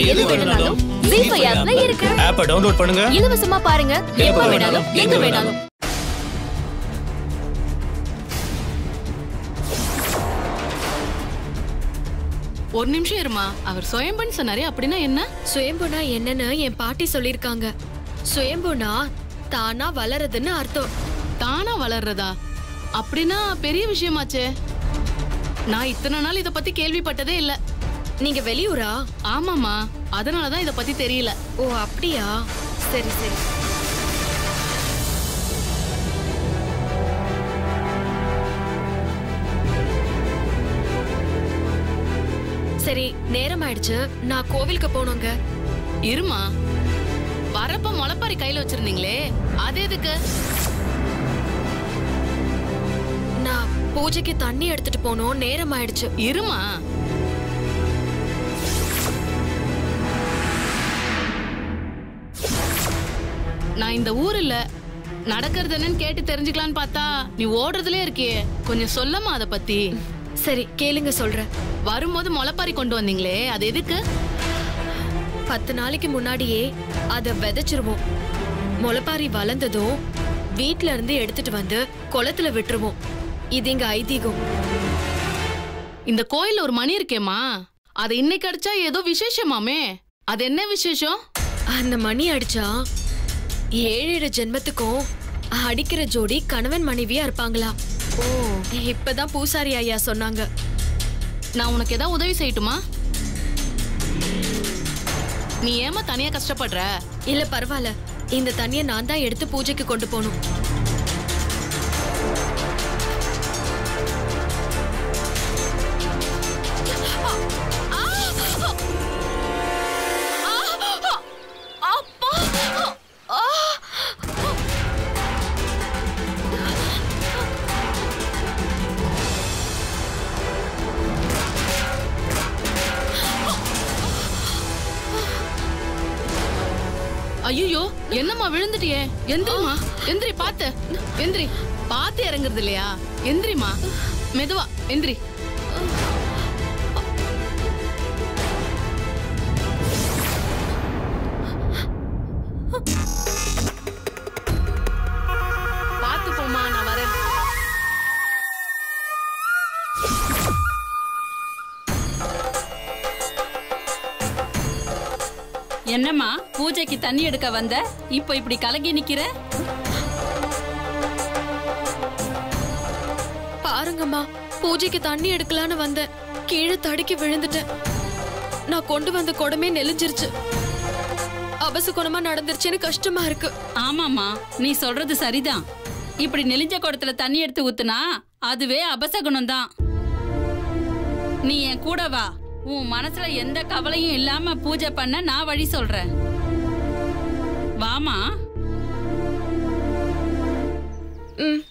எது வேணும்னாலும் ஜீ ஃபைவ் ஆப்ல இருக்கு ஆப்பை டவுன்லோட் பண்ணுங்க இலவசமா பாருங்க எப்ப வேணாலும் எங்க வேணாலும் ஒரு நிமிஷம் இருமா அவர் சுயம்புன்னு சொன்னாரே அப்படின்னா என்ன சுயம்புனா என்னன்னு என் பாட்டி சொல்லிருக்காங்க சுயம்புனா தானா வளருதுன்னு அர்த்தம் தானா வளர்றதா அப்படின்னா பெரிய விஷயமாச்சே நான் இத்தனை நாள் இத பத்தி கேள்விப்பட்டதே இல்ல நீங்க வெளியூரா ஆமாமா அதனாலதான் இத பத்தி தெரியல ஓ அப்படியா சரி சரி சரி நேரம் ஆயிடுச்சு நான் கோவிலுக்கு போகணுங்க இருமா வரப்ப முளைப்பாரி கையில வச்சிருந்தீங்களே அது எதுக்கு நான் பூஜைக்கு தண்ணி எடுத்துட்டு போகணும் நேரம் ஆயிடுச்சு இருமா நான் இந்த ஊர் இல்ல நடக்கிறது என்னன்னு கேட்டு தெரிஞ்சுக்கலான்னு பார்த்தா நீ ஓடுறதுலே இருக்கியே கொஞ்சம் சொல்லமா அத பத்தி சரி கேளுங்க சொல்றேன் வரும்போது முளைப்பாரி கொண்டு வந்தீங்களே அது எதுக்கு பத்து நாளைக்கு முன்னாடியே அத விதைச்சிருவோம் முளைப்பாரி வளர்ந்ததும் வீட்ல இருந்து எடுத்துட்டு வந்து குளத்துல விட்டுருவோம் இது எங்க ஐதீகம் இந்த கோயில்ல ஒரு மணி இருக்கேம்மா அது இன்னைக்கு அடிச்சா ஏதோ விசேஷமாமே அது என்ன விசேஷம் அந்த மணி அடிச்சா ஏழு ஏழு ஜென்மத்துக்கும் அடிக்கிற ஜோடி கணவன் மனைவியா இருப்பாங்களா ஓ இப்பதான் பூசாரி ஐயா சொன்னாங்க நான் உனக்கு ஏதாவது உதவி செய்யட்டுமா நீ ஏமா தனியா கஷ்டப்படுற இல்ல பரவாயில்ல இந்த தண்ணிய நான் தான் எடுத்து பூஜைக்கு கொண்டு போகணும் ஐயோ என்னம்மா விழுந்துட்டியே எந்திரிமா எந்திரி பாத்து எந்திரி பாத்து இறங்குறது இல்லையா எந்திரிமா மெதுவா எந்திரி பாத்து போமா நான் வரேன் என்னம்மா பூஜைக்கு தண்ணி எடுக்க வந்த இப்போ இப்படி கலங்கி நிக்கிற பாருங்கம்மா பூஜைக்கு தண்ணி எடுக்கலான்னு வந்தேன் கீழே தடுக்கி விழுந்துட்டேன் நான் கொண்டு வந்த குடமே நெலிஞ்சிருச்சு அபசகுணமா நடந்துருச்சுன்னு கஷ்டமா இருக்கு ஆமாம்மா நீ சொல்றது சரிதான் இப்படி நெலிஞ்ச குடத்துல தண்ணி எடுத்து ஊத்துனா அதுவே அபசகுணம் தான் நீ என் கூட வா உன் மனசுல எந்த கவலையும் இல்லாம பூஜை பண்ண நான் வழி சொல்றேன் வாமா ம்